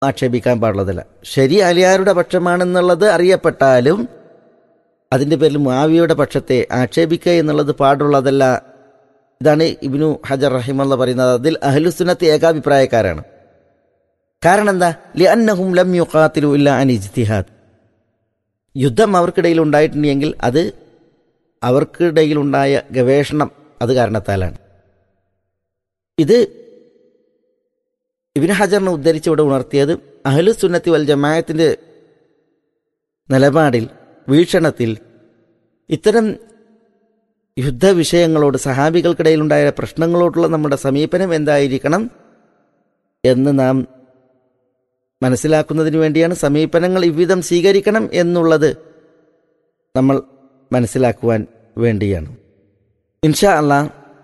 ആക്ഷേപിക്കാൻ പാടുള്ളതല്ല ശരി അലിയാരുടെ പക്ഷമാണെന്നുള്ളത് അറിയപ്പെട്ടാലും അതിൻ്റെ പേരിൽ മാവിയുടെ പക്ഷത്തെ ആക്ഷേപിക്കുക എന്നുള്ളത് പാടുള്ളതല്ല ഇതാണ് ഇബിനു ഹജർ റഹിമല്ല പറയുന്നത് അതിൽ അഹ്ലുസുന്നത്ത് ഏകാഭിപ്രായക്കാരാണ് കാരണം എന്താ ലി അന്നഹും ലം യുഖാത്തിലു ഇല്ല അൻ ഇജ്തിഹാദ് യുദ്ധം അവർക്കിടയിൽ ഉണ്ടായിട്ടുണ്ടെങ്കിൽ അത് അവർക്കിടയിലുണ്ടായ ഗവേഷണം അത് കാരണത്താലാണ് ഇത് ഇബിൻ ഹജറിനെ ഉദ്ധരിച്ച് ഇവിടെ ഉണർത്തിയത് അഹ്ലു സുന്നത്തി വൽ ജമായത്തിൻ്റെ നിലപാടിൽ വീക്ഷണത്തിൽ ഇത്തരം യുദ്ധവിഷയങ്ങളോട് സഹാബികൾക്കിടയിലുണ്ടായ പ്രശ്നങ്ങളോടുള്ള നമ്മുടെ സമീപനം എന്തായിരിക്കണം എന്ന് നാം മനസ്സിലാക്കുന്നതിന് വേണ്ടിയാണ് സമീപനങ്ങൾ ഇவ்விധം സ്വീകരിക്കണം എന്നുള്ളത് നമ്മൾ മനസ്സിലാക്കുവാൻ വേണ്ടിയാണ് ഇൻഷാ അല്ലാ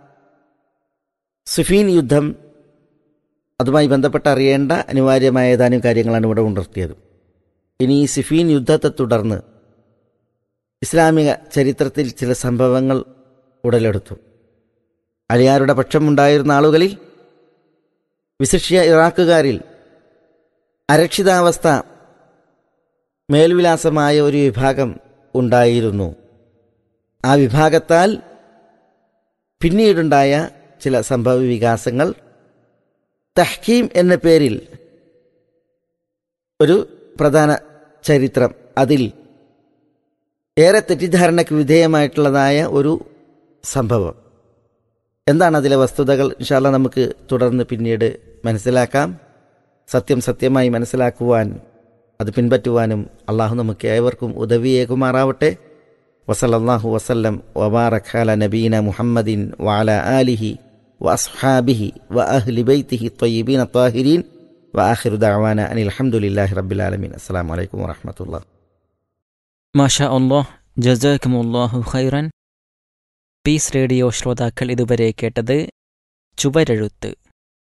സുഫീൻ യുദ്ധം അതുമായി ബന്ധപ്പെട്ട് അറിയേണ്ട അനിവാര്യമായ ഏതാനും കാര്യങ്ങളാണ് ഇവിടെ ഉണർത്തിയത് ഇനി ഈ സിഫീൻ യുദ്ധത്തെ തുടർന്ന് ഇസ്ലാമിക ചരിത്രത്തിൽ ചില സംഭവങ്ങൾ ഉടലെടുത്തു അലിയാരുടെ പക്ഷമുണ്ടായിരുന്ന ആളുകളിൽ വിശിഷ്യ ഇറാഖുകാരിൽ അരക്ഷിതാവസ്ഥ മേൽവിലാസമായ ഒരു വിഭാഗം ഉണ്ടായിരുന്നു ആ വിഭാഗത്താൽ പിന്നീടുണ്ടായ ചില സംഭവ വികാസങ്ങൾ തഹ്കീം എന്ന പേരിൽ ഒരു പ്രധാന ചരിത്രം അതിൽ ഏറെ തെറ്റിദ്ധാരണയ്ക്ക് വിധേയമായിട്ടുള്ളതായ ഒരു സംഭവം എന്താണ് അതിലെ വസ്തുതകൾ ഇൻഷാല്ല നമുക്ക് തുടർന്ന് പിന്നീട് മനസ്സിലാക്കാം സത്യം സത്യമായി മനസ്സിലാക്കുവാൻ അത് പിൻപറ്റുവാനും അള്ളാഹു നമുക്ക് ഏവർക്കും ഉദവിയേകുമാറാവട്ടെ വസലല്ലാഹു വസല്ലം വബാറഖാല നബീന മുഹമ്മദിൻ വാല ആലിഹി وأصحابه وأهل بيته الطيبين الطاهرين وآخر دعوانا أن الحمد لله رب العالمين السلام عليكم ورحمة الله മാഷാ അള്ളാഹ് ജസാക്കുമുല്ലാഹു ഖൈറൻ പീസ് റേഡിയോ ശ്രോതാക്കൾ ഇതുവരെ കേട്ടത് ചുവരെഴുത്ത്